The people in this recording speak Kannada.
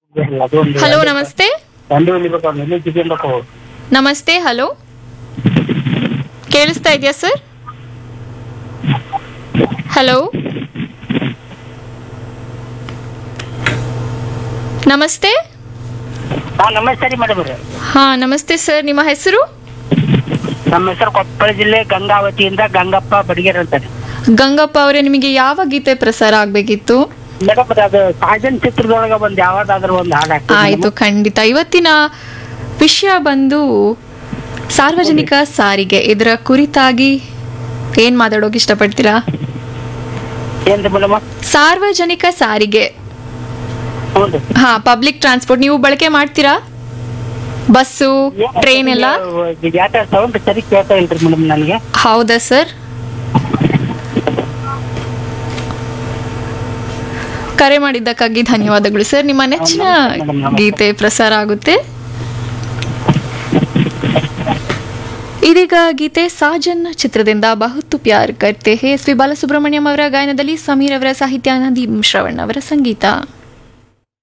ಅದೊಂದು ಹಲೋ ನಮಸ್ತೆ ದಂಡು ಇಳಿಬೇಕು ಅವ್ನು ಎಲ್ಲಿ ಜಿಗಿಬೇಕು ನಮಸ್ತೆ ಹಲೋ ಕೇಳಿಸ್ತಾ ಇದೆಯಾ ಸರ್ ಹಲೋ ನಮಸ್ತೆ ಹಾ ನಮಸ್ತೆ ರೀ ಮೇಡಮ್ ರೀ ಹಾ ನಮಸ್ತೆ ಸರ್ ನಿಮ್ಮ ಹೆಸರು ನಮ್ಮ ಹೆಸರು ಕೊಪ್ಪಳ ಜಿಲ್ಲೆ ಗಂಗಾವತಿಯಿಂದ ಗಂಗಪ್ಪ ಬಡಿಗೇರ್ ಅಂತ ಗಂಗಪ್ಪ ಅವರೇ ನಿಮಗೆ ಯಾವ ಗೀತೆ ಪ್ರಸಾರ ಆಗಬೇಕಿತ್ತು ಮೇಡಮ್ ಅದು ಸಾಜನ್ ಚಿತ್ರದೊಳಗ ಒಂದ್ ಯಾವ್ದಾದ್ರು ಒಂದು ಹಾಡು ಹಾಕ್ತೀವಿ ಆಯಿತು ಖಂಡಿತ ಇವತ್ತಿನ ವಿಷಯ ಬಂದು ಸಾರ್ವಜನಿಕ ಸಾರಿಗೆ ಇದರ ಕುರಿತಾಗಿ ಏನ್ ಮಾತಾಡೋಕೆ ಇಷ್ಟಪಡ್ತೀರಾ ಏನ್ರಿ ಮೇಡಮ್ ಸಾರ್ವಜನಿಕ ಸಾರಿಗೆ ಹ್ಞೂ ರೀ ಹಾ ಪಬ್ಲಿಕ್ ಟ್ರಾನ್ಸ್ಪೋರ್ಟ್ ನೀವು ಬಳಕೆ ಮಾಡ್ತೀರಾ ಬಸ್ಸು ಟ್ರೈನ್ ಎಲ್ಲ ಯಾಕೆ ಸೌಂಡ್ ಸರಿ ಕೇಳ್ತಾ ಇಲ್ರಿ ಮೇಡಮ್ ನನಗೆ ಹೌದಾ ಸರ್ ಕರೆ ಮಾಡಿದ್ದಕ್ಕಾಗಿ ಧನ್ಯವಾದಗಳು ಸರ್ ನಿಮ್ಮ ನೆಚ್ಚಿನ ಗೀತೆ ಪ್ರಸಾರ ಆಗುತ್ತೆ ಇದೀಗ ಗೀತೆ ಸಾಜನ್ ಚಿತ್ರದಿಂದ ಬಹುತ್ತು ಪ್ಯಾರ್ ಕರ್ತೆ ಹೇ ಎಸ್ ಪಿ ಬಾಲಸುಬ್ರಹ್ಮಣ್ಯಂ ಅವರ ಗಾಯನದಲ್ಲಿ ಸಮೀರ್ ಅವರ ಸಾಹಿತ್ಯ ನದೀಮ್ ಶ್ರವಣ್ ಅವರ ಸಂಗೀತ